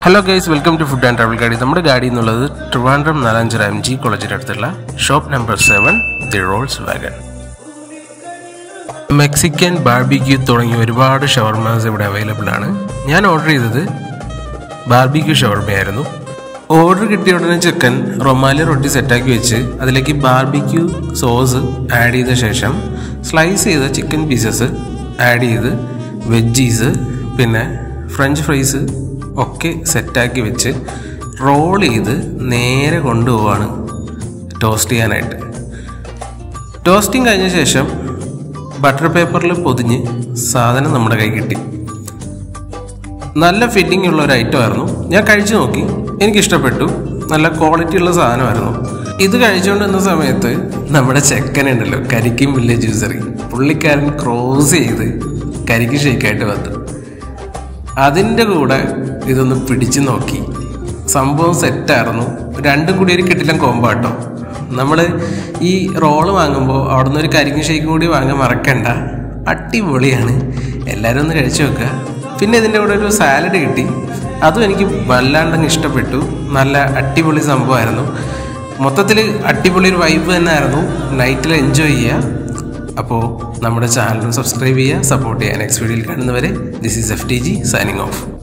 hello guys welcome to food and travel Gaadi നമ്മുടെ ഗാഡി എന്നുള്ളത് Trivandrum Nalanchira M G കോളേജിൻ്റെ അടുത്തുള്ള shop number seven the rolls wagon Mexican barbecue തുടങ്ങിയ ഒരുപാട് ഷവർമാസ് ഇവിടെ അവൈലബിൾ ആണ് ഞാൻ ഓർഡർ ചെയ്തത് ബാർബിക്യൂ ഷവർമയായിരുന്നു ഓർഡർ കിട്ടിയ ഉടനെ ചെക്കൻ റൊമാലി റൊട്ടി സെറ്റാക്കി വെച്ച് അതിലേക്ക് ബാർബിക്യൂ സോസ് ആഡ് ചെയ്ത ശേഷം സ്ലൈസ് ചെയ്ത ചിക്കൻ പീസസ് ആഡ് ചെയ്ത് വെജീസ് പിന്നെ ഫ്രഞ്ച് ഫ്രൈസ് ഒക്കെ സെറ്റാക്കി വെച്ച് റോൾ ചെയ്ത് നേരെ കൊണ്ടുപോവാണ് ടോസ്റ്റ് ചെയ്യാനായിട്ട് ടോസ്റ്റിംഗ് കഴിഞ്ഞ ശേഷം ബട്ടർ പേപ്പറിൽ പൊതിഞ്ഞ് സാധനം നമ്മുടെ കൈ കിട്ടി നല്ല ഫിറ്റിംഗ് ഉള്ള ഒരു ഐറ്റം ആയിരുന്നു ഞാൻ കഴിച്ചു നോക്കി എനിക്ക് ഇഷ്ടപ്പെട്ടു നല്ല ക്വാളിറ്റി ഉള്ള സാധനമായിരുന്നു ഇത് കഴിച്ചുകൊണ്ടിരുന്ന സമയത്ത് നമ്മുടെ ചെക്കനുണ്ടല്ലോ കരിക്കും വില്ലേജ് ജ്യൂസറി പുള്ളിക്കാരൻ ക്രോസ് ചെയ്ത് കരിക്ക് ഷേക്കായിട്ട് വന്നു അതിൻ്റെ കൂടെ ഇതൊന്ന് പിടിച്ചു നോക്കി സംഭവം സെറ്റായിരുന്നു രണ്ടും കൂടി ഒരു കിട്ടിലും കോമ്പാട്ടോ നമ്മൾ ഈ റോള് വാങ്ങുമ്പോൾ അവിടെ നിന്ന് ഒരു കരിക്കും ഷേക്കും കൂടി വാങ്ങാൻ മറക്കണ്ട അടിപൊളിയാണ് എല്ലാവരും ഒന്ന് കഴിച്ചു നോക്കുക പിന്നെ ഇതിൻ്റെ കൂടെ ഒരു സാലഡ് കിട്ടി അതും എനിക്ക് വല്ലാണ്ടങ്ങ് ഇഷ്ടപ്പെട്ടു നല്ല അടിപൊളി സംഭവമായിരുന്നു മൊത്തത്തിൽ അടിപൊളി ഒരു വൈബ് തന്നെ ആയിരുന്നു നൈറ്റിൽ എൻജോയ് ചെയ്യുക അപ്പോൾ നമ്മുടെ ചാനൽ സബ്സ്ക്രൈബ് ചെയ്യുക സപ്പോർട്ട് ചെയ്യുക നെക്സ്റ്റ് വീഡിയോയിൽ കാണുന്നവരെ this is F T G signing of